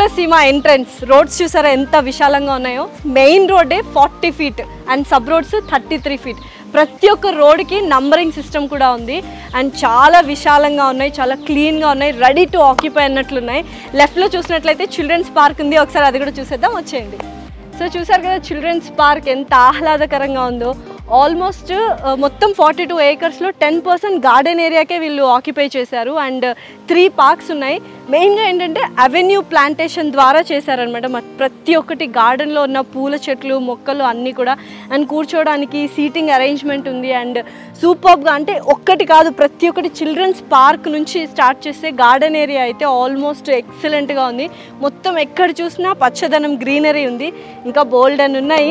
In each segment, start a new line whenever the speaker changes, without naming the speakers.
స్వర్గసీమ entrance roads చూసారా ఎంత విశాలంగా ఉన్నాయో మెయిన్ రోడ్డే forty feet and sub roads thirty three feet ప్రతి ఒక్క రోడ్కి నంబరింగ్ సిస్టమ్ కూడా ఉంది అండ్ చాలా విశాలంగా ఉన్నాయి చాలా క్లీన్గా ఉన్నాయి రెడీ టు ఆక్యుపై అన్నట్లున్నాయి లెఫ్ట్లో చూసినట్లయితే చిల్డ్రన్స్ పార్క్ ఉంది ఒకసారి అది కూడా చూసేద్దాం వచ్చేయండి సో చూసారు కదా చిల్డ్రన్స్ పార్క్ ఎంత ఆహ్లాదకరంగా ఉందో ఆల్మోస్ట్ మొత్తం ఫార్టీ టూ ఏకర్స్లో టెన్ పర్సెంట్ గార్డెన్ ఏరియాకే వీళ్ళు ఆక్యుపై చేశారు అండ్ త్రీ పార్క్స్ ఉన్నాయి మెయిన్గా ఏంటంటే అవెన్యూ ప్లాంటేషన్ ద్వారా చేశారనమాట ప్రతి ఒక్కటి గార్డెన్లో ఉన్న పూల చెట్లు మొక్కలు అన్నీ కూడా అండ్ కూర్చోవడానికి సీటింగ్ అరేంజ్మెంట్ ఉంది అండ్ సూపర్గా అంటే ఒక్కటి కాదు ప్రతి ఒక్కటి చిల్డ్రన్స్ పార్క్ నుంచి స్టార్ట్ చేస్తే గార్డెన్ ఏరియా అయితే ఆల్మోస్ట్ ఎక్సలెంట్గా ఉంది మొత్తం ఎక్కడ చూసినా పచ్చదనం గ్రీనరీ ఉంది ఇంకా బోల్డ్ అని ఉన్నాయి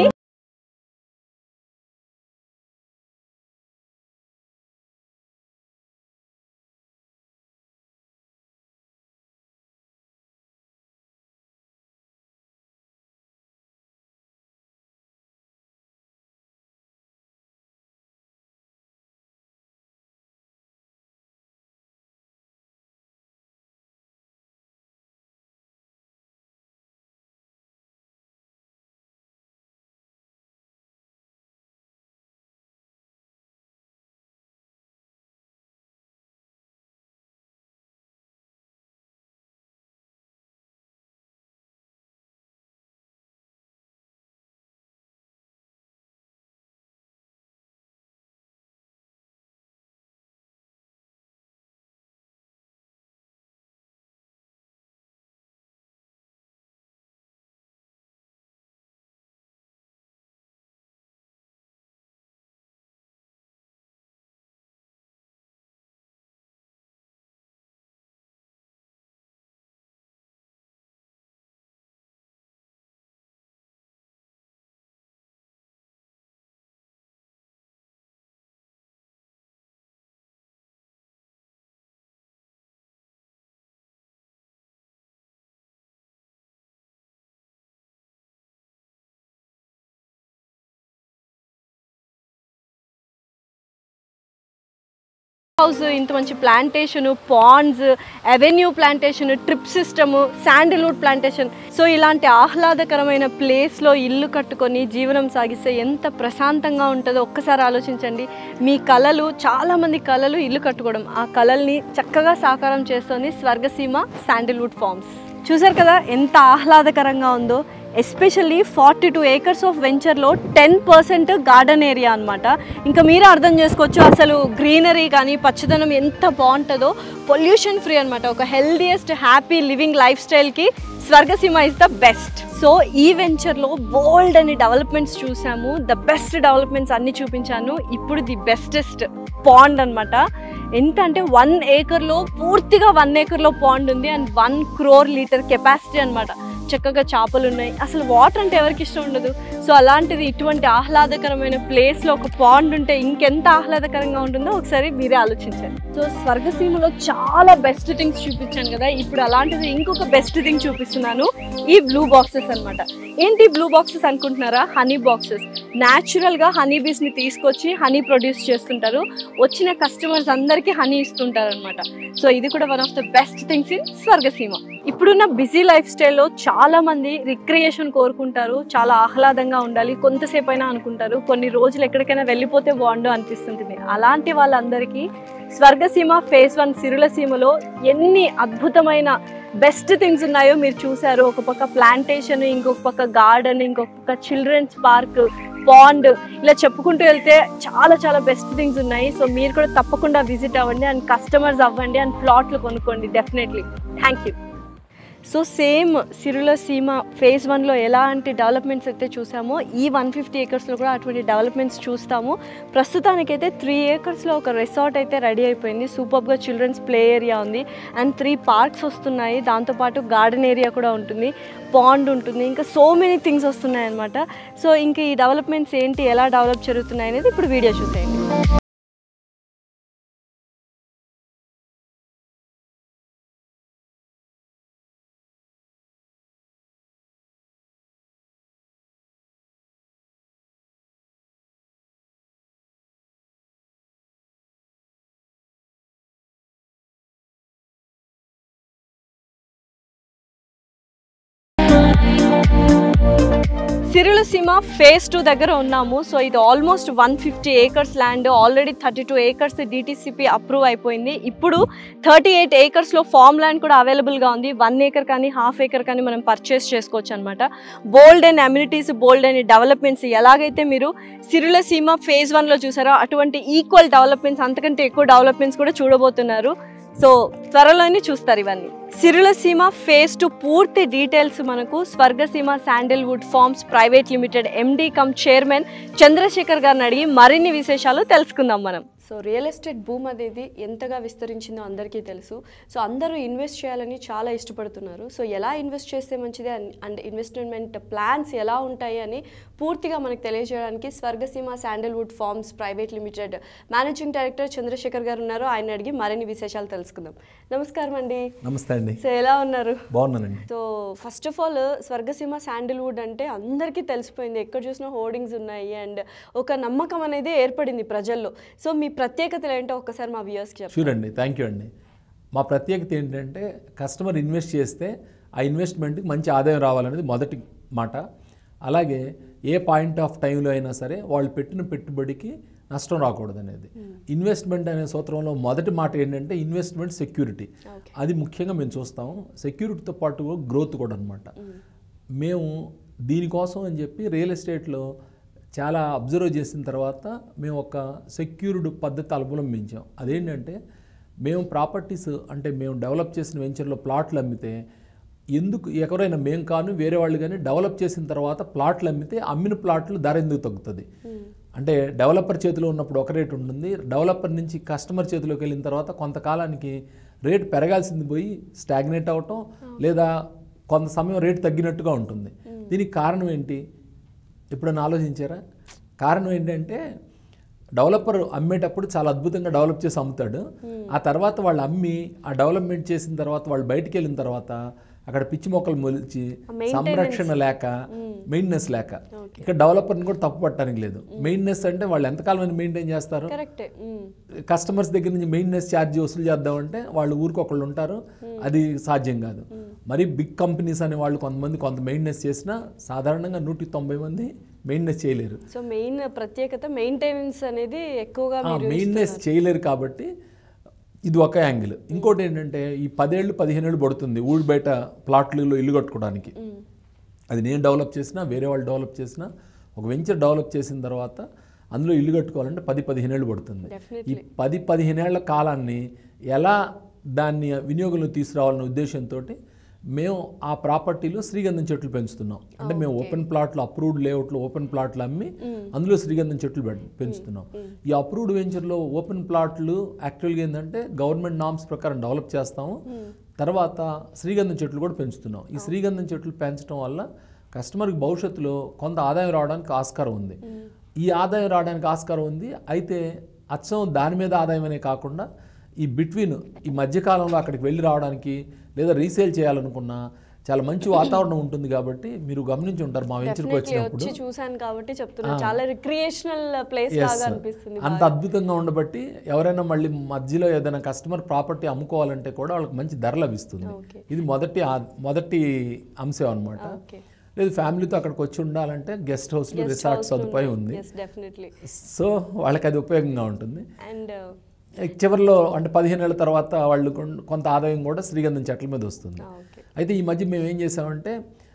హౌస్ ఇంత మంచి plantation ponds avenue plantation drip system sandalwood plantation so ఇలాంటి ఆహ్లాదకరమైన ప్లేస్లో ఇల్లు కట్టుకొని జీవనం సాగిస్తే ఎంత ప్రశాంతంగా ఉంటుందో ఒక్కసారి ఆలోచించండి మీ కళలు చాలామంది కళలు ఇల్లు కట్టుకోవడం ఆ కళల్ని చక్కగా సాకారం చేస్తుంది స్వర్గసీమ శాండిల్వుడ్ ఫార్మ్స్ చూసారు కదా ఎంత ఆహ్లాదకరంగా ఉందో especially forty two acres of వెంచర్లో టెన్ పర్సెంట్ గార్డెన్ ఏరియా అనమాట ఇంకా మీరే అర్థం చేసుకోవచ్చు అసలు గ్రీనరీ కానీ పచ్చదనం ఎంత బాగుంటుందో పొల్యూషన్ ఫ్రీ అనమాట ఒక హెల్దియెస్ట్ హ్యాపీ లివింగ్ లైఫ్ స్టైల్కి Swargaseema is the best so ఈ వెంచర్లో బోల్డ్ అని డెవలప్మెంట్స్ చూసాము ద బెస్ట్ డెవలప్మెంట్స్ అన్ని చూపించాను ఇప్పుడు ది బెస్టెస్ట్ పాండ్ అనమాట ఎంత అంటే వన్ ఏకర్లో పూర్తిగా వన్ ఏకర్లో పాండ్ ఉంది and one crore litre capacity అనమాట చక్కగా చేపలు ఉన్నాయి అసలు వాటర్ అంటే ఎవరికి ఇష్టం ఉండదు సో అలాంటిది ఇటువంటి ఆహ్లాదకరమైన ప్లేస్లో ఒక పాండ్ ఉంటే ఇంకెంత ఆహ్లాదకరంగా ఉంటుందో ఒకసారి మీరే ఆలోచించండి సో స్వర్గసీమలో చాలా బెస్ట్ థింగ్స్ చూపించాను కదా ఇప్పుడు అలాంటిది ఇంకొక బెస్ట్ థింగ్ చూపిస్తున్నాను ఈ బ్లూ బాక్సెస్ అన్నమాట ఏంటి బ్లూ బాక్సెస్ అనుకుంటున్నారా హనీ బాక్సెస్ న్యాచురల్గా హనీ బీస్ని తీసుకొచ్చి హనీ ప్రొడ్యూస్ చేస్తుంటారు వచ్చిన కస్టమర్స్ అందరికీ హనీ ఇస్తుంటారు అనమాట సో ఇది కూడా one of the best things in Swargaseema ఇప్పుడున్న బిజీ లైఫ్ స్టైల్లో చాలా మంది రిక్రియేషన్ కోరుకుంటారు చాలా ఆహ్లాదంగా ఉండాలి కొంతసేపు అయినా అనుకుంటారు కొన్ని రోజులు ఎక్కడికైనా వెళ్ళిపోతే బాగుండు అనిపిస్తుంటుంది అలాంటి వాళ్ళందరికీ స్వర్గసీమ ఫేజ్ వన్ సిరుల సీమలో ఎన్ని అద్భుతమైన బెస్ట్ థింగ్స్ ఉన్నాయో మీరు చూసారు ఒక పక్క ప్లాంటేషన్ ఇంకొక పక్క గార్డెన్ ఇంకొక పక్క చిల్డ్రన్స్ పార్క్ పాండ్ ఇలా చెప్పుకుంటూ వెళ్తే చాలా చాలా బెస్ట్ థింగ్స్ ఉన్నాయి సో మీరు కూడా తప్పకుండా విజిట్ అవ్వండి అండ్ కస్టమర్స్ అవ్వండి అండ్ ప్లాట్లు కొనుక్కోండి definitely thank you so same Sirula Seema phase వన్లో ఎలాంటి డెవలప్మెంట్స్ అయితే చూసామో ఈ వన్ ఫిఫ్టీ ఏకర్స్లో కూడా అటువంటి డెవలప్మెంట్స్ చూస్తాము ప్రస్తుతానికైతే త్రీ ఏకర్స్లో ఒక రిసార్ట్ అయితే రెడీ అయిపోయింది సూపర్గా చిల్డ్రన్స్ ప్లే ఏరియా ఉంది అండ్ త్రీ పార్క్స్ వస్తున్నాయి దాంతోపాటు గార్డెన్ ఏరియా కూడా ఉంటుంది పాండ్ ఉంటుంది ఇంకా సో మెనీ థింగ్స్ వస్తున్నాయి అనమాట సో ఇంకా ఈ డెవలప్మెంట్స్ ఏంటి ఎలా డెవలప్ జరుగుతున్నాయి అనేది ఇప్పుడు వీడియో చూసేయండి సిరుల సీమ ఫేజ్ టూ దగ్గర ఉన్నాము సో ఇది almost one fifty acres land already thirty two acres DTCP approve అయిపోయింది ఇప్పుడు థర్టీ ఎయిట్ ఏకర్స్లో ఫార్మ్ ల్యాండ్ కూడా అవైలబుల్గా ఉంది వన్ ఏకర్ కానీ హాఫ్ ఏకర్ కానీ మనం పర్చేస్ చేసుకోవచ్చు అనమాట బోల్డ్ అండ్ అమ్యూనిటీస్ బోల్డ్ అండ్ డెవలప్మెంట్స్ ఎలాగైతే మీరు సిరుల సీమ ఫేజ్ వన్లో చూసారో అటువంటి ఈక్వల్ డెవలప్మెంట్స్ అంతకంటే ఎక్కువ డెవలప్మెంట్స్ కూడా చూడబోతున్నారు సో త్వరలోనే చూస్తారు ఇవన్నీ సిరుల సీమ ఫేజ్ టు పూర్తి డీటెయిల్స్ మనకు Swargaseema sandalwood farms private limited MD cum chairman Chandrashekar గారిని అడిగి మరిన్ని విశేషాలు తెలుసుకుందాం మనం సో రియల్ ఎస్టేట్ భూమ్ అనేది ఎంతగా విస్తరించిందో అందరికీ తెలుసు సో అందరూ ఇన్వెస్ట్ చేయాలని చాలా ఇష్టపడుతున్నారు సో ఎలా ఇన్వెస్ట్ చేస్తే మంచిది అండ్ ఇన్వెస్ట్మెంట్ ప్లాన్స్ ఎలా ఉంటాయి అని పూర్తిగా మనకు తెలియజేయడానికి Swargaseema sandalwood farms private limited managing director Chandrashekar garu ఉన్నారు ఆయన అడిగి మరిన్ని విశేషాలు తెలుసుకుందాం నమస్కారం అండి
నమస్తే అండి
సో ఎలా ఉన్నారు
బాగున్నానండి
so first of all Swargaseema sandalwood అంటే అందరికీ తెలిసిపోయింది ఎక్కడ చూసినా హోర్డింగ్స్ ఉన్నాయి అండ్ ఒక నమ్మకం అనేది ఏర్పడింది ప్రజల్లో సో మీ ప్రత్యేకతలు ఏంటో ఒక్కసారి మా వ్యూయర్స్కి చెప్పండి
షూర్ అండి థ్యాంక్ యూ అండి మా ప్రత్యేకత ఏంటంటే కస్టమర్ ఇన్వెస్ట్ చేస్తే ఆ ఇన్వెస్ట్మెంట్కి మంచి ఆదాయం రావాలనేది మొదటి మాట అలాగే ఏ పాయింట్ ఆఫ్ టైంలో అయినా సరే వాళ్ళు పెట్టిన పెట్టుబడికి నష్టం రాకూడదు అనేది ఇన్వెస్ట్మెంట్ అనే సూత్రంలో మొదటి మాట ఏంటంటే ఇన్వెస్ట్మెంట్ సెక్యూరిటీ
Okay.
అది ముఖ్యంగా మేము చూస్తాం సెక్యూరిటీతో పాటు గ్రోత్ కూడా అనమాట మేము దీనికోసం అని చెప్పి రియల్ ఎస్టేట్లో చాలా అబ్జర్వ్ చేసిన తర్వాత మేము ఒక సెక్యూర్డ్ పద్ధతి అవలంబించాం అదేంటంటే మేము ప్రాపర్టీస్ అంటే మేము డెవలప్ చేసిన వెంచర్లో ప్లాట్లు అమ్మితే ఎందుకు ఎవరైనా మేము కాను వేరే వాళ్ళు కానీ డెవలప్ చేసిన తర్వాత ప్లాట్లు అమ్మితే అమ్మిన ప్లాట్లు ధర ఎందుకు తగ్గుతుంది అంటే డెవలపర్ చేతిలో ఉన్నప్పుడు ఒక రేట్ ఉంటుంది డెవలపర్ నుంచి కస్టమర్ చేతిలోకి వెళ్ళిన తర్వాత కొంతకాలానికి రేట్ పెరగాల్సింది పోయి స్టాగ్నేట్ అవటం లేదా కొంత సమయం రేట్ తగ్గినట్టుగా ఉంటుంది దీనికి కారణం ఏంటి ఎప్పుడైనా ఆలోచించారా కారణం ఏంటంటే డెవలపర్ అమ్మేటప్పుడు చాలా అద్భుతంగా డెవలప్ చేసి అమ్ముతాడు ఆ తర్వాత వాళ్ళు అమ్మి ఆ డెవలప్మెంట్ చేసిన తర్వాత వాళ్ళు బయటికి వెళ్ళిన తర్వాత అక్కడ పిచ్చి మొక్కలు మొలిచి సంరక్షణ లేక మెయింటెనెన్స్ లేక ఇక్కడ డెవలపర్ని కూడా తప్పు పట్టడానికి లేదు మెయింటెనెన్స్ అంటే వాళ్ళు ఎంతకాలం మెయింటైన్ చేస్తారు
కరెక్టే
కస్టమర్స్ దగ్గర నుంచి మెయింటెనెన్స్ ఛార్జ్ వసూలు చేద్దామంటే వాళ్ళు ఊరికొకళ్ళు ఉంటారు అది సాధ్యం కాదు మరి బిగ్ కంపెనీస్ అనే వాళ్ళు కొంతమంది కొంత మెయింటెనెన్స్ చేసినా సాధారణంగా నూటి తొంభై మంది మెయింటెనెన్స్ చేయలేరు
సో మెయిన్ ప్రత్యేకత మెయింటెనెన్స్ అనేది ఎక్కువగా మీరు
మెయింటెనెన్స్ చేయలేరు కాబట్టి ఇది ఒక యాంగిల్ ఇంకోటి ఏంటంటే ఈ పదేళ్ళు పదిహేనేళ్ళు పడుతుంది ఊడి బయట ప్లాట్లలో ఇల్లు కట్టుకోవడానికి అది నేను డెవలప్ చేసినా వేరే వాళ్ళు డెవలప్ చేసినా ఒక వెంచర్ డెవలప్ చేసిన తర్వాత అందులో ఇల్లు కట్టుకోవాలంటే పది పదిహేనేళ్ళు పడుతుంది
Definitely.
ఈ పది పదిహేనేళ్ల కాలాన్ని ఎలా దాన్ని వినియోగంలో తీసుకురావాలనే ఉద్దేశంతో మేము ఆ ప్రాపర్టీలో శ్రీగంధం చెట్లు పెంచుతున్నాం అంటే మేము ఓపెన్ ప్లాట్లు అప్రూవ్డ్ లేఅవుట్లో ఓపెన్ ప్లాట్లు అమ్మి అందులో శ్రీగంధం చెట్లు పె- పెంచుతున్నాం ఈ అప్రూవ్డ్ వెంచర్లో ఓపెన్ ప్లాట్లు యాక్చువల్గా ఏంటంటే గవర్నమెంట్ నామ్స్ ప్రకారం డెవలప్ చేస్తాము తర్వాత శ్రీగంధం చెట్లు కూడా పెంచుతున్నాం ఈ శ్రీగంధం చెట్లు పెంచడం వల్ల కస్టమర్కి భవిష్యత్తులో కొంత ఆదాయం రావడానికి ఆస్కారం ఉంది ఈ ఆదాయం రావడానికి ఆస్కారం ఉంది అయితే అచ్చం దాని మీద ఆదాయం అనే కాకుండా ఈ బిట్వీన్ ఈ మధ్యకాలంలో అక్కడికి వెళ్ళి రావడానికి లేదా రీసేల్ చేయాలనుకున్నా చాలా మంచి వాతావరణం ఉంటుంది కాబట్టి మీరు గమనించి ఉంటారు మా వెంచర్కి
Definitely
వచ్చినప్పుడు
వచ్చి చూసాను కాబట్టి చెప్తున్నా చాలా రిక్రియేషనల్ ప్లేస్
Yes.
లాగా అనిపిస్తుంది
అంత అద్భుతంగా ఉండబట్టి ఎవరైనా మళ్ళీ మధ్యలో ఏదైనా కస్టమర్ ప్రాపర్టీ అమ్ముకోవాలంటే కూడా వాళ్ళకి మంచి ధర లభిస్తుంది
Okay.
ఇది మొదటి ఆ- మొదటి అంశం అనమాట
ఓకే
లేదు ఫ్యామిలీతో అక్కడికి వచ్చి ఉండాలంటే గెస్ట్ హౌస్లో రిసార్ట్ సదుపాయం ఉంది
ఎస్ డెఫినెట్లీ
సో వాళ్ళకి అది ఉపయోగంగా ఉంటుంది
అండ్
చివరిలో అంటే పదిహేను ఏళ్ళ తర్వాత వాళ్ళు కొన్- కొంత ఆదాయం కూడా శ్రీగంధం చెట్ల మీద వస్తుంది
ఓకే
అయితే ఈ మధ్య మేము ఏం చేసామంటే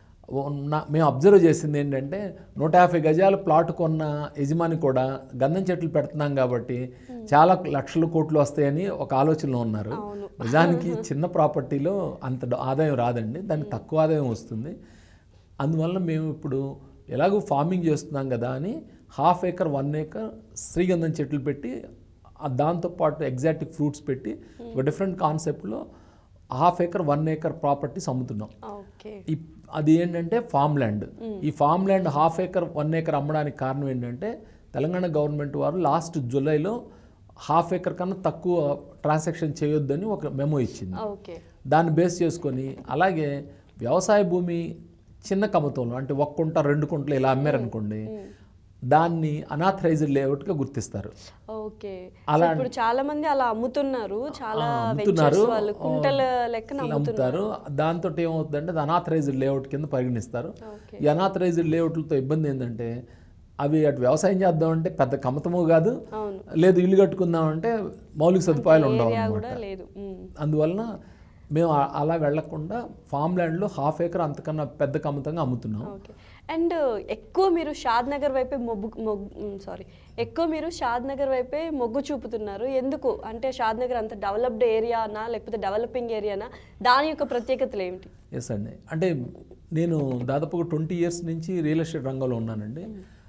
ఓ నా- మేము అబ్జర్వ్ చేసింది ఏంటంటే నూట యాభై గజాల ప్లాట్ కొన్న యజమాని కూడా గంధం చెట్లు పెడుతున్నాం కాబట్టి చాలా లక్షల కోట్లు వస్తాయని ఒక ఆలోచనలో ఉన్నారు
అవును.
నిజానికి చిన్న ప్రాపర్టీలో అంత డ- ఆదాయం రాదండి దానికి తక్కువ ఆదాయం వస్తుంది అందువల్ల మేము ఇప్పుడు ఎలాగో ఫార్మింగ్ చేస్తున్నాం కదా అని హాఫ్ ఏకర్ వన్ ఏకర్ శ్రీగంధం చెట్లు పెట్టి ఆ దాంతోపాటు ఎగ్జాటిక్ ఫ్రూట్స్ పెట్టి ఒక డిఫరెంట్ కాన్సెప్ట్లో half acre one acre properties అమ్ముతున్నాం
ఓకే
ఈ అది ఏంటంటే ఫామ్ ల్యాండ్ ఈ farm land half acre one acre అమ్మడానికి కారణం ఏంటంటే తెలంగాణ గవర్నమెంట్ వారు లాస్ట్ జూలైలో హాఫ్ ఏకర్ కన్నా తక్కువ ట్రాన్సాక్షన్ చేయొద్దని ఒక మెమో ఇచ్చింది
ఓకే
దాన్ని బేస్ చేసుకొని అలాగే వ్యవసాయ భూమి చిన్న కమతంలో అంటే ఒక్క కుంట రెండు కుంటలు ఇలా అమ్మారనుకోండి దాన్ని అనాథరైజ్డ్ లేఅవుట్గా గుర్తిస్తారు
ఓకే
అలా-
ఇప్పుడు చాలా మంది అలా అమ్ముతున్నారు చాలా
ఆ,
వెంచర్స్
అమ్ముతున్నారు
వాళ్ళు కుంటల లెక్కన అమ్ముతున్నారు
అమ్ముతారు దాంతో ఏమవుతుందంటే అది అనాథరైజ్డ్ లేఅవుట్ కింద పరిగణిస్తారు
ఓకే
ఈ అనాథరైజ్డ్ లేఅవుట్లతో ఇబ్బంది ఏంటంటే అవి అటు వ్యవసాయం చేద్దామంటే పెద్ద కమతము కాదు
అవును
లేదు ఇల్లు కట్టుకుందామంటే మౌలిక సదుపాయాలు ఉండవు
ఏరియా
అన్నమాట
కూడా లేదు ఉమ్.
అందువలన మేము ఆ- అలా వెళ్లకుండా ఫామ్ ల్యాండ్లో హాఫ్ ఏకర్ అంతకన్నా పెద్ద కమతంగా అమ్ముతున్నాం
ఓకే అండ్ ఎక్కువ మీరు షాద్ నగర్ వైపే మొగ్గు మొగ్గు సారీ ఎక్కువ మీరు షాద్ నగర్ వైపే మొగ్గు చూపుతున్నారు ఎందుకు అంటే షాద్ నగర్ అంత డెవలప్డ్ ఏరియానా లేకపోతే డెవలపింగ్ ఏరియానా దాని యొక్క ప్రత్యేకతలు ఏమిటి
ఎస్ అండి అంటే నేను దాదాపుగా ట్వంటీ ఇయర్స్ నుంచి రియల్ ఎస్టేట్ రంగంలో ఉన్నానండి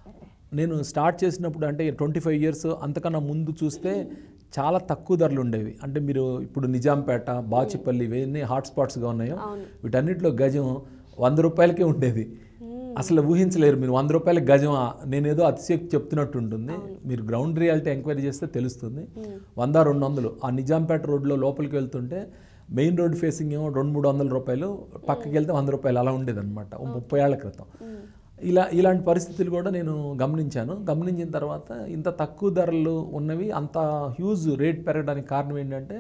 నేను స్టార్ట్ చేసినప్పుడు అంటే ట్వంటీ ఫైవ్ ఇయర్స్ అంతకన్నా ముందు చూస్తే చాలా తక్కువ ధరలు ఉండేవి అంటే మీరు ఇప్పుడు నిజాంపేట బాచిపల్లి ఇవన్నీ హాట్స్పాట్స్గా ఉన్నాయో
అవును.
వీటన్నిటిలో గజం వంద రూపాయలకే ఉండేది అసలు ఊహించలేరు మీరు వంద రూపాయల గజం ఆ- నేనేదో అతిశక్తి చెప్తున్నట్టు ఉంటుంది మీరు గ్రౌండ్ రియాలిటీ ఎంక్వైరీ చేస్తే తెలుస్తుంది వంద రెండు వందలు ఆ నిజాంపేట రోడ్లో లోపలికి వెళ్తుంటే మెయిన్ రోడ్ ఫేసింగ్ ఏమో రెండు మూడు వందల రూపాయలు పక్కకి వెళ్తే వంద రూపాయలు అలా ఉండేదన్నమాట ఓ ముప్పై ఏళ్ల క్రితం ఇలా ఇలాంటి పరిస్థితులు కూడా నేను గమనించాను గమనించిన తర్వాత ఇంత తక్కువ ధరలు ఉన్నవి అంత హ్యూజ్ రేట్ పెరగడానికి కారణం ఏంటంటే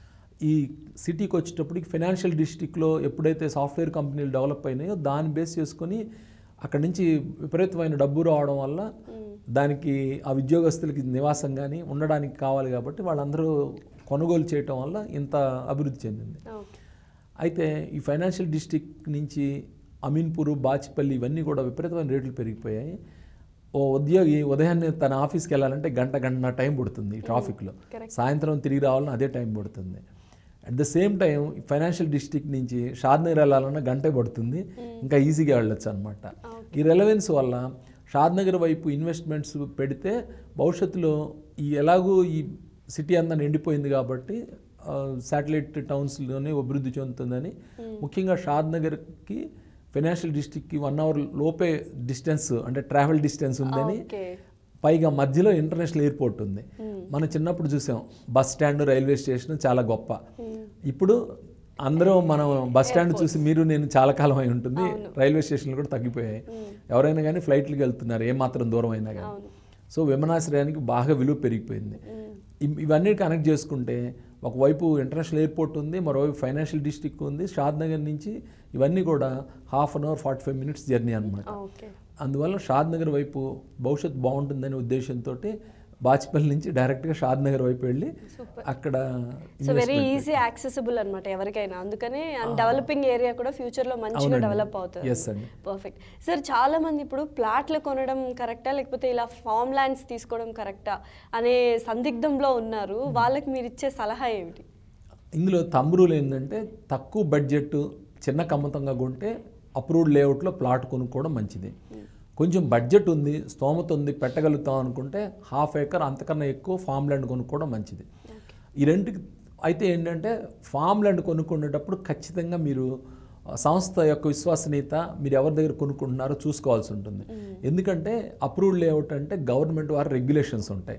ఈ సిటీకి వచ్చేటప్పటికి ఫైనాన్షియల్ డిస్ట్రిక్ట్లో ఎప్పుడైతే సాఫ్ట్వేర్ కంపెనీలు డెవలప్ అయినాయో దాన్ని బేస్ చేసుకొని అక్కడి నుంచి విపరీతమైన డబ్బు రావడం వల్ల దానికి ఆ ఉద్యోగస్తులకి నివాసం కానీ ఉండడానికి కావాలి కాబట్టి వాళ్ళందరూ కొనుగోలు చేయటం వల్ల ఇంత అభివృద్ధి చెందింది
ఓకే
అయితే ఈ ఫైనాన్షియల్ డిస్ట్రిక్ట్ నుంచి అమీన్పూర్ బాచిపల్లి ఇవన్నీ కూడా విపరీతమైన రేట్లు పెరిగిపోయాయి ఓ ఉద్యోగి ఉదయాన్నే తన ఆఫీస్కి వెళ్ళాలంటే గంట గంట టైం పడుతుంది ఈ ట్రాఫిక్లో
correct.
సాయంత్రం తిరిగి రావాలన్నా అదే టైం పడుతుంది at the same time financial district నుంచి షాద్నగర్ వెళ్ళాలన్నా గంటే పడుతుంది ఇంకా ఈజీగా వెళ్ళొచ్చు అనమాట ఈ రెలవెన్స్ వల్ల షాద్నగర్ వైపు ఇన్వెస్ట్మెంట్స్ పెడితే భవిష్యత్తులో ఈ ఎలాగూ ఈ సిటీ అంతా నిండిపోయింది కాబట్టి శాటిలైట్ టౌన్స్లోనే అభివృద్ధి చెందుతుందని ముఖ్యంగా షాద్నగర్కి ఫైనాన్షియల్ డిస్ట్రిక్ట్కి వన్ అవర్ లోపే డిస్టెన్స్ అంటే ట్రావెల్ డిస్టెన్స్ ఉందని
ఓకే
పైగా మధ్యలో ఇంటర్నేషనల్ ఎయిర్పోర్ట్ ఉంది మనం చిన్నప్పుడు చూసాం బస్ స్టాండ్ రైల్వే స్టేషన్ చాలా గొప్ప ఇప్పుడు అందరూ మనం బస్ స్టాండ్ చూసి మీరు నేను చాలా కాలం అయి ఉంటుంది రైల్వే స్టేషన్లు కూడా తగ్గిపోయాయి ఎవరైనా కానీ ఫ్లైట్లకి వెళ్తున్నారు ఏమాత్రం దూరం అయినా కానీ
అవును
సో విమానాశ్రయానికి బాగా విలువ పెరిగిపోయింది ఇవ్- ఇవన్నీ కనెక్ట్ చేసుకుంటే ఒకవైపు ఇంటర్నేషనల్ ఎయిర్పోర్ట్ ఉంది మరోవైపు ఫైనాన్షియల్ డిస్ట్రిక్ట్ ఉంది షాద్ నగర్ నుంచి ఇవన్నీ కూడా half an hour forty five minutes journey అనమాట
ఓకే
అందువల్ల షాద్ నగర్ వైపు భవిష్యత్తు బాగుంటుందనే ఉద్దేశంతో బాచిపల్లి నుంచి డైరెక్ట్గా షాద్ నగర్ వైపు వెళ్ళి అక్కడ
సో వెరీ ఈజీ యాక్సెసిబుల్ అన్నమాట ఎవరికైనా అందుకనే డెవలపింగ్ ఏరియా కూడా ఫ్యూచర్ లో మంచిగా డెవలప్ అవుతుంది
ఎస్ అండి
పర్ఫెక్ట్ సార్ చాలా మంది ఇప్పుడు ప్లాట్లు కొనడం కరెక్టా లేకపోతే ఇలా ఫామ్ ల్యాండ్స్ తీసుకోవడం కరెక్టా అనే సందిగ్ధంలో ఉన్నారు వాళ్ళకి మీరు ఇచ్చే సలహా ఏమిటి
ఇందులో తమ్మురులు ఏంటంటే తక్కువ బడ్జెట్ చిన్న కమ్మతంగా కొంటే అప్రూవ్డ్ లేఅవుట్లో ప్లాట్ కొనుక్కోవడం మంచిది కొంచెం బడ్జెట్ ఉంది స్తోమత ఉంది పెట్టగలుగుతాం అనుకుంటే హాఫ్ ఏకర్ అంతకన్నా ఎక్కువ ఫామ్ ల్యాండ్ కొనుక్కోవడం మంచిది ఈ రెండుకి అయితే ఏంటంటే ఫామ్ ల్యాండ్ కొనుక్కునేటప్పుడు ఖచ్చితంగా మీరు ఆ, సంస్థ యొక్క విశ్వసనీయత మీరు ఎవరి దగ్గర కొనుక్కుంటున్నారో చూసుకోవాల్సి ఉంటుంది ఎందుకంటే అప్రూవ్డ్ లేఅవుట్ అంటే గవర్నమెంట్ వారి రెగ్యులేషన్స్ ఉంటాయి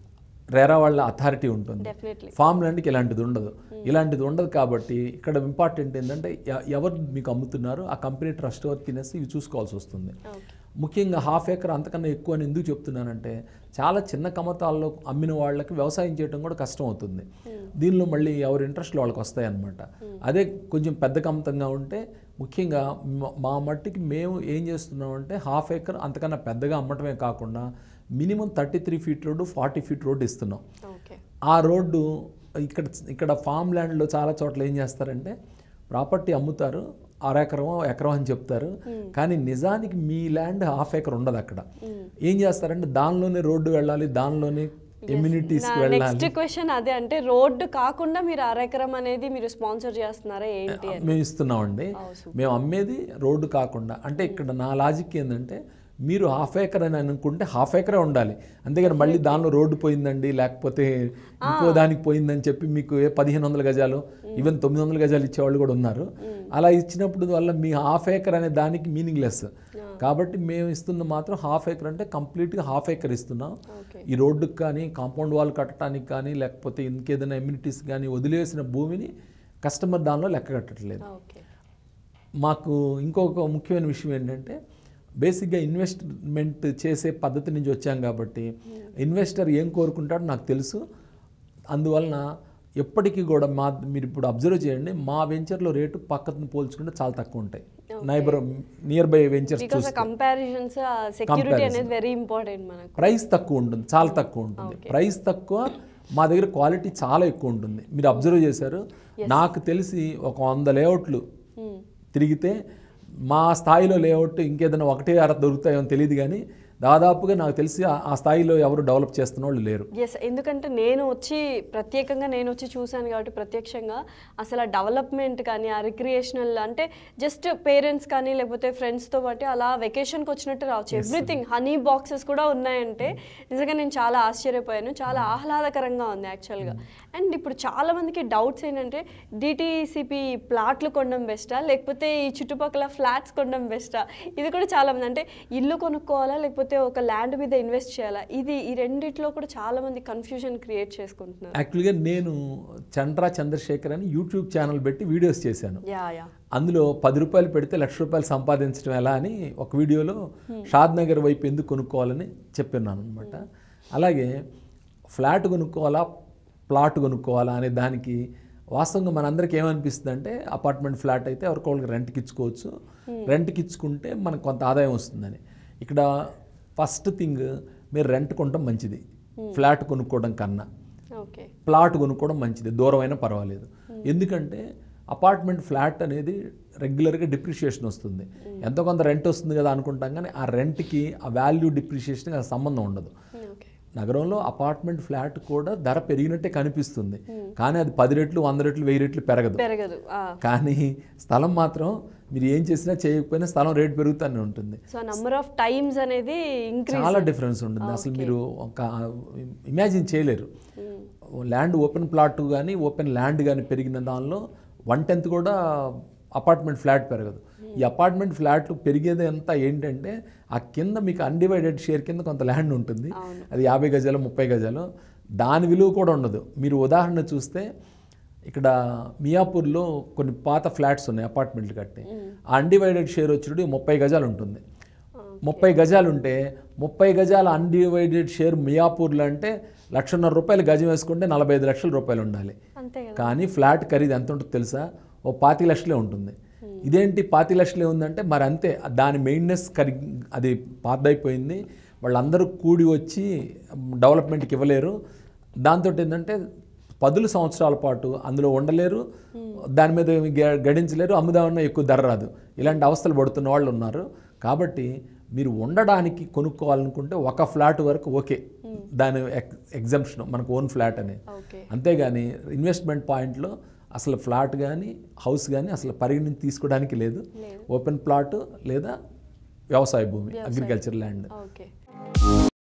రేరా వాళ్ళ అథారిటీ ఉంటుంది
డెఫినెట్లీ
ఫామ్ ల్యాండ్కి ఇలాంటిది ఉండదు ఇలాంటిది ఉండదు కాబట్టి ఇక్కడ ఇంపార్టెంట్ ఏంటంటే ఎ- ఎవరు మీకు అమ్ముతున్నారు ఆ కంపెనీ ట్రస్ట్ వర్తినెస్ ఇవి చూసుకోవాల్సి వస్తుంది
ఓకే
ముఖ్యంగా హాఫ్ ఏకర్ అంతకన్నా ఎక్కువ అని ఎందుకు చెప్తున్నానంటే చాలా చిన్న కమతాల్లో అమ్మిన వాళ్ళకి వ్యవసాయం చేయడం కూడా కష్టం అవుతుంది దీనిలో మళ్ళీ ఎవరి ఇంట్రెస్ట్లు వాళ్ళకి వస్తాయి అన్నమాట అదే కొంచెం పెద్ద కమతంగా ఉంటే ముఖ్యంగా మ- మా మట్టికి మేము ఏం చేస్తున్నామంటే హాఫ్ ఏకర్ అంతకన్నా పెద్దగా అమ్మటమే కాకుండా minimum thirty three feet road forty feet road ఇస్తున్నాం
ఓకే
ఆ రోడ్డు ఇక్కడ ఇక్కడ ఫామ్ ల్యాండ్లో చాలా చోట్ల ఏం చేస్తారంటే ప్రాపర్టీ అమ్ముతారు అరెకరం ఎకరం అని చెప్తారు కానీ నిజానికి మీ ల్యాండ్ హాఫ్ ఎకర్ ఉండదు అక్కడ ఏం చేస్తారంటే దానిలోనే రోడ్డు వెళ్ళాలి దానిలోనే ఎమ్యూనిటీస్కి వెళ్ళాలి
నెక్స్ట్ క్వశ్చన్ అదే అంటే రోడ్డు కాకుండా మీరు అరెకరం అనేది మీరు స్పాన్సర్ చేస్తున్నారా ఏంటి అని
మేము ఇస్తున్నామండి
Oh, super.
మేము అమ్మేది రోడ్డు కాకుండా అంటే ఇక్కడ నా లాజిక్ ఏంటంటే మీరు హాఫ్ ఏకర్ అని అనుకుంటే హాఫ్ ఏకరే ఉండాలి అంతేగాని మళ్ళీ దానిలో రోడ్డు పోయిందండి లేకపోతే ఇంకో దానికి పోయిందని చెప్పి మీకు ఏ పదిహేను వందల గజాలు ఈవెన్ తొమ్మిది వందల గజాలు ఇచ్చేవాళ్ళు కూడా ఉన్నారు అలా ఇచ్చినప్పుడు వల్ల మీ హాఫ్ ఏకర్ అనే దానికి మీనింగ్లెస్ కాబట్టి మేము ఇస్తున్న మాత్రం హాఫ్ ఏకర్ అంటే కంప్లీట్గా హాఫ్ ఏకర్ ఇస్తున్నాం
ఓకే
ఈ రోడ్డుకి కానీ కాంపౌండ్ వాల్ కట్టడానికి కానీ లేకపోతే ఇంకేదైనా ఎమ్యూనిటీస్ కానీ వదిలేసిన భూమిని కస్టమర్ దానిలో లెక్క కట్టట్లేదు
ఓకే
మాకు ఇంకొక ముఖ్యమైన విషయం ఏంటంటే బేసిక్గా ఇన్వెస్ట్మెంట్ చేసే పద్ధతి నుంచి వచ్చాం కాబట్టి ఇన్వెస్టర్ ఏం కోరుకుంటాడో నాకు తెలుసు అందువలన ఎప్పటికీ కూడా మా మీరు ఇప్పుడు అబ్జర్వ్ చేయండి మా వెంచర్లో రేటు పక్కన పోల్చుకుంటే చాలా తక్కువ ఉంటాయి neighbour near by ventures
because comparisons security అనేది వెరీ ఇంపార్టెంట్ మనకు
ప్రైస్ తక్కువ ఉంటుంది చాలా తక్కువ ఉంటుంది ప్రైస్ తక్కువ మా దగ్గర క్వాలిటీ చాలా ఎక్కువ ఉంటుంది మీరు అబ్జర్వ్ చేశారు నాకు తెలిసి ఒక వంద లేఅవుట్లు
Hmm.
తిరిగితే మా స్థాయిలో లేఅవుట్ ఇంకేదైనా ఒకటే అర దొరుకుతాయో తెలియదు కానీ దాదాపుగా నాకు తెలిసి ఆ- ఆ స్థాయిలో ఎవరు డెవలప్ చేస్తున్న వాళ్ళు లేరు
ఎస్ ఎందుకంటే నేను వచ్చి ప్రత్యేకంగా నేను వచ్చి చూశాను కాబట్టి ప్రత్యక్షంగా అసలు ఆ డెవలప్మెంట్ కానీ ఆ రిక్రియేషనల్ అంటే జస్ట్ పేరెంట్స్ కానీ లేకపోతే ఫ్రెండ్స్తో పాటు అలా వెకేషన్కి వచ్చినట్టు రావచ్చు ఎవ్రీథింగ్ హనీ బాక్సెస్ కూడా ఉన్నాయంటే నిజంగా నేను చాలా ఆశ్చర్యపోయాను చాలా ఆహ్లాదకరంగా ఉంది యాక్చువల్గా అండ్ ఇప్పుడు చాలా మందికి డౌట్స్ ఏంటంటే డిటీసీపీ ప్లాట్లు కొనడం బెస్టా లేకపోతే ఈ చుట్టుపక్కల ఫ్లాట్స్ కొనడం బెస్టా ఇది కూడా చాలా మంది అంటే ఇల్లు కొనుక్కోవాలా లేకపోతే ఒక ల్యాండ్ మీద ఇన్వెస్ట్ చేయాలా ఇది ఈ రెండిట్లో కూడా చాలా మంది కన్ఫ్యూజన్ క్రియేట్ చేసుకుంటున్నారు
యాక్చువల్గా నేను చంద్రా చంద్రశేఖర్ అని యూట్యూబ్ ఛానల్ పెట్టి వీడియోస్ చేశాను
యా యా
అందులో పది రూపాయలు పెడితే లక్ష రూపాయలు సంపాదించడం ఎలా అని ఒక వీడియోలో షాద్ నగర్ వైపు ఎందుకు కొనుక్కోవాలని చెప్పిన్నాను అనమాట అలాగే ఫ్లాట్ కొనుక్కోవాలా ప్లాట్ కొనుక్కోవాలా అనే దానికి వాస్తవంగా మనందరికీ ఏమనిపిస్తుంది అంటే అపార్ట్మెంట్ ఫ్లాట్ అయితే ఎవరికొకరికి రెంట్కి ఇచ్చుకోవచ్చు రెంట్కి ఇచ్చుకుంటే మనకు కొంత ఆదాయం వస్తుందని ఇక్కడ ఫస్ట్ థింగ్ మీరు రెంట్ కొనడం మంచిది ఫ్లాట్ కొనుక్కోవడం కన్నా
ఓకే
ప్లాట్ కొనుక్కోవడం మంచిది దూరం అయినా పర్వాలేదు ఎందుకంటే అపార్ట్మెంట్ ఫ్లాట్ అనేది రెగ్యులర్గా డిప్రిషియేషన్ వస్తుంది ఎంతో కొంత రెంట్ వస్తుంది కదా అనుకుంటాం కానీ ఆ రెంట్కి ఆ వాల్యూ డిప్రిషియేషన్కి ఆ సంబంధం ఉండదు
ఓకే
నగరంలో అపార్ట్మెంట్ ఫ్లాట్ కూడా ధర పెరిగినట్టే కనిపిస్తుంది కానీ అది పది రెట్లు వంద రెట్లు వెయ్యి రెట్లు పెరగదు
పెరగదు
కానీ స్థలం మాత్రం మీరు ఏం చేసినా చేయకపోయినా స్థలం రేటు పెరుగుతూనే ఉంటుంది
సో నంబర్ ఆఫ్ టైమ్స్ అనేది ఇంక్రీజ్
చాలా డిఫరెన్స్ ఉంటుంది అసలు మీరు ఒక ఇమాజిన్ చేయలేరు ల్యాండ్ ఓపెన్ ప్లాట్ కానీ ఓపెన్ ల్యాండ్ కానీ పెరిగిన దానిలో వన్ టెన్త్ కూడా అపార్ట్మెంట్ ఫ్లాట్ పెరగదు ఈ అపార్ట్మెంట్ ఫ్లాట్ పెరిగేది అంతా ఏంటంటే ఆ కింద మీకు అన్డివైడెడ్ షేర్ కింద కొంత ల్యాండ్ ఉంటుంది అది యాభై గజాలు ముప్పై గజాలు దాని విలువ కూడా ఉండదు మీరు ఉదాహరణ చూస్తే ఇక్కడ మియాపూర్లో కొన్ని పాత ఫ్లాట్స్ ఉన్నాయి అపార్ట్మెంట్లు కట్టి ఆ అన్డివైడెడ్ షేర్ వచ్చేటప్పుడు ముప్పై గజాలు ఉంటుంది ముప్పై గజాలు ఉంటే ముప్పై గజాల అన్డివైడెడ్ షేర్ మియాపూర్లో అంటే లక్షన్నర రూపాయలు గజం వేసుకుంటే నలభై ఐదు లక్షల రూపాయలు ఉండాలి
అంతే కదా
కానీ ఫ్లాట్ ఖరీదు ఎంత ఉంటుందో తెలుసా ఓ పాతి లక్షలే ఉంటుంది ఇదేంటి పాతి లక్షలే ఉందంటే మరి అంతే దాని మెయింటెనెన్స్ కరి అది పాతదైపోయింది వాళ్ళందరూ కూడి వచ్చి డెవలప్మెంట్కి ఇవ్వలేరు దాంతో ఏంటంటే పదుల సంవత్సరాల పాటు అందులో ఉండలేరు దాని మీద గ- గడించలేరు అమ్ముదామన్నా ఎక్కువ ధర రాదు ఇలాంటి అవస్థలు పడుతున్న వాళ్ళు ఉన్నారు కాబట్టి మీరు ఉండడానికి కొనుక్కోవాలనుకుంటే ఒక ఫ్లాట్ వరకు ఓకే దాని ఎక్ ఎగ్జంప్షన్ మనకు ఓన్ ఫ్లాట్ అనేది
ఓకే
అంతేగాని ఇన్వెస్ట్మెంట్ పాయింట్లో అసలు ఫ్లాట్ కానీ హౌస్ కానీ అసలు పరిగణించి తీసుకోవడానికి లేదు ఓపెన్ ప్లాట్ లేదా వ్యవసాయ భూమి అగ్రికల్చర్ ల్యాండ్
ఓకే